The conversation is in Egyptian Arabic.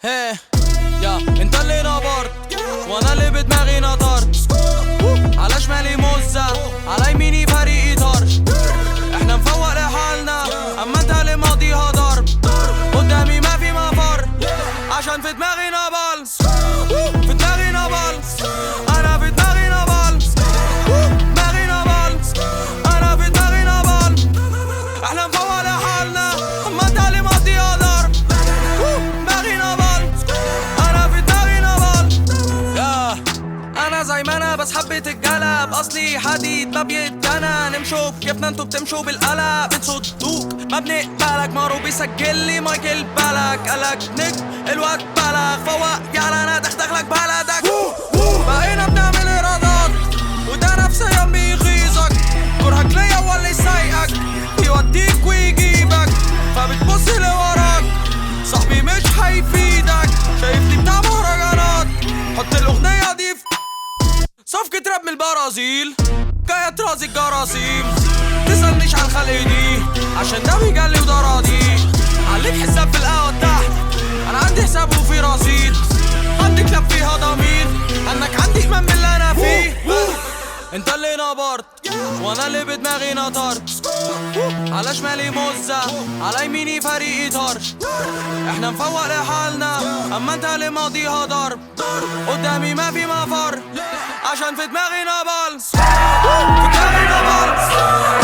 هيه يا انت اللي نبرت وانا اللي بدماغي نطرت على شمالي مزة على يميني فريقي طرش احنا مفوق لحالنا اما انت اللي ماضيها ضرب قدامي ما في مفر عشان في دماغي نبل في دماغي نبل انا في دماغي نبل دماغي نبل انا في دماغي نبل احنا مفوق لحالنا اما انت اللي ماضيها ضرب دماغي نبل انا في دماغي نبل يا انا زي ما انا بس حبيت الجلب اصلي حديد ما بيتجنى نمشوا بكيفنا انتوا بتمشوا بالقلق بتصدوك ما بنقبلك مارو بيسجل لي مايكل بالك قالك نك الوقت بلغ فوق يلا انا دخدخلك بلدك بقينا بنعمل ايرادات وده نفسيا بيغيظك كرهك ليا هو اللي يسايقك بيوديك ويجيبك فبتبص لوراك صاحبي مش هيفيدك شايفني بتاع مهرجانات حط الاغنية دي في صفقة راب من البرازيل جاية ترازي الجراثيم تسألنيش عن خلق دي عشان ده بيجلي وده راضي عليك حساب في القهوة تحت أنا عندي حساب وفي رصيد عندي كلاب فيها ضمير عنك عندي إيمان باللي أنا فيه انت اللي نبرت وانا اللي بدماغي نطرت على شمالي مزة على يميني فريقي طرش احنا مفوق لحالنا اما انت اللي ماضيها ضرب قدامي ما في مفر عشان في دماغي نبل في دماغي نبل